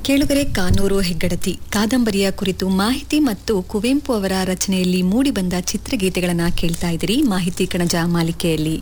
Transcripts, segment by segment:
ಕೇಳುಗರೆ ಕಾನೂರು ಹೆಗ್ಗಡತಿ ಕಾದಂಬರಿಯ ಕುರಿತು ಮಾಹಿತಿ ಮತ್ತು ಕುವೆಂಪು ಅವರ ರಚನೆಯಲ್ಲಿ ಮೂಡಿಬಂದ ಚಿತ್ರಗೀತೆಗಳನ್ನು ಕೇಳ್ತಾ ಇದ್ದೀರಿ ಮಾಹಿತಿ ಕಣಜ ಮಾಲಿಕೆಯಲ್ಲಿ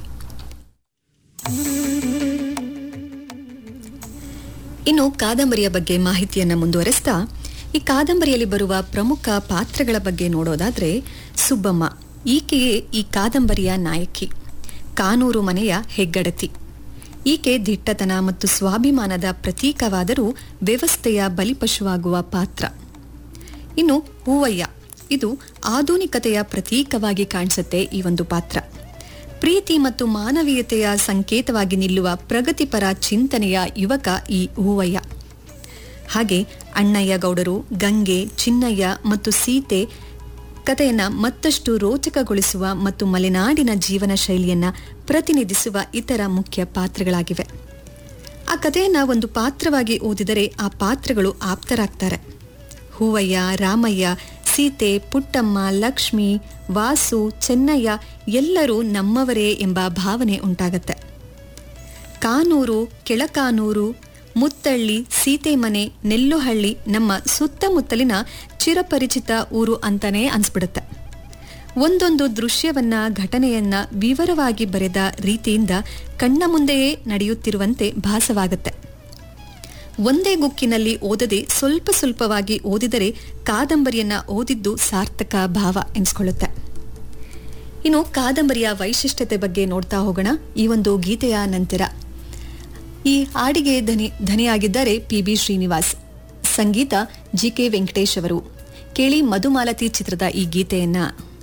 ಇನ್ನು ಕಾದಂಬರಿಯ ಬಗ್ಗೆ ಮಾಹಿತಿಯನ್ನ ಮುಂದುವರೆಸ್ತಾ ಈ ಕಾದಂಬರಿಯಲ್ಲಿ ಬರುವ ಪ್ರಮುಖ ಪಾತ್ರಗಳ ಬಗ್ಗೆ ನೋಡೋದಾದ್ರೆ ಸುಬ್ಬಮ್ಮ ಈಕೆಯೇ ಈ ಕಾದಂಬರಿಯ ನಾಯಕಿ ಕಾನೂರು ಮನೆಯ ಹೆಗ್ಗಡತಿ ಈಕೆ ದಿಟ್ಟತನ ಮತ್ತು ಸ್ವಾಭಿಮಾನದ ಪ್ರತೀಕವಾದರೂ ವ್ಯವಸ್ಥೆಯ ಬಲಿಪಶುವಾಗುವ ಪಾತ್ರ ಇನ್ನು ಹೂವಯ್ಯ ಇದು ಆಧುನಿಕತೆಯ ಪ್ರತೀಕವಾಗಿ ಕಾಣಿಸುತ್ತೆ ಈ ಒಂದು ಪಾತ್ರ ಪ್ರೀತಿ ಮತ್ತು ಮಾನವೀಯತೆಯ ಸಂಕೇತವಾಗಿ ನಿಲ್ಲುವ ಪ್ರಗತಿಪರ ಚಿಂತನೆಯ ಯುವಕ ಈ ಹೂವಯ್ಯ ಹಾಗೆ ಅಣ್ಣಯ್ಯ ಗೌಡರು ಗಂಗೆ ಚಿನ್ನಯ್ಯ ಮತ್ತು ಸೀತೆ ಕಥೆಯನ್ನ ಮತ್ತಷ್ಟು ರೋಚಕಗೊಳಿಸುವ ಮತ್ತು ಮಲೆನಾಡಿನ ಜೀವನ ಶೈಲಿಯನ್ನ ಪ್ರತಿನಿಧಿಸುವ ಇತರ ಮುಖ್ಯ ಪಾತ್ರಗಳಾಗಿವೆ ಆ ಕಥೆಯನ್ನ ಒಂದು ಪಾತ್ರವಾಗಿ ಓದಿದರೆ ಆ ಪಾತ್ರಗಳು ಆಪ್ತರಾಗ್ತಾರೆ ಹೂವಯ್ಯ ರಾಮಯ್ಯ ಸೀತೆ ಪುಟ್ಟಮ್ಮ ಲಕ್ಷ್ಮಿ ವಾಸು ಚೆನ್ನಯ್ಯ ಎಲ್ಲರೂ ನಮ್ಮವರೇ ಎಂಬ ಭಾವನೆ ಉಂಟಾಗತ್ತೆ ಕಾನೂರು ಕೆಳಕಾನೂರು ಮುತ್ತಳ್ಳಿ ಸೀತೆಮನೆ ನೆಲ್ಲುಹಳ್ಳಿ ನಮ್ಮ ಸುತ್ತಮುತ್ತಲಿನ ಚಿರಪರಿಚಿತ ಊರು ಅಂತಾನೇ ಅನ್ಸ್ಬಿಡುತ್ತೆ ಒಂದೊಂದು ದೃಶ್ಯವನ್ನ ಘಟನೆಯನ್ನ ವಿವರವಾಗಿ ಬರೆದ ರೀತಿಯಿಂದ ಕಣ್ಣ ಮುಂದೆಯೇ ನಡೆಯುತ್ತಿರುವಂತೆ ಭಾಸವಾಗುತ್ತೆ ಒಂದೇ ಗುಕ್ಕಿನಲ್ಲಿ ಓದದೆ ಸ್ವಲ್ಪ ಸ್ವಲ್ಪವಾಗಿ ಓದಿದರೆ ಕಾದಂಬರಿಯನ್ನ ಓದಿದ್ದು ಸಾರ್ಥಕ ಭಾವ ಎನಿಸ್ಕೊಳ್ಳುತ್ತೆ ಇನ್ನು ಕಾದಂಬರಿಯ ವೈಶಿಷ್ಟ್ಯತೆ ಬಗ್ಗೆ ನೋಡ್ತಾ ಹೋಗೋಣ ಈ ಒಂದು ಗೀತೆಯ ನಂತರ ಈ ಹಾಡಿಗೆ ಧನಿ ಧನಿಯಾಗಿದ್ದಾರೆ ಪಿ ಬಿ ಶ್ರೀನಿವಾಸ್ ಸಂಗೀತ ಜಿ ಕೆ ವೆಂಕಟೇಶ್ ಅವರು ಕೇಳಿ ಮಧುಮಾಲತಿ ಚಿತ್ರದ ಈ ಗೀತೆಯನ್ನ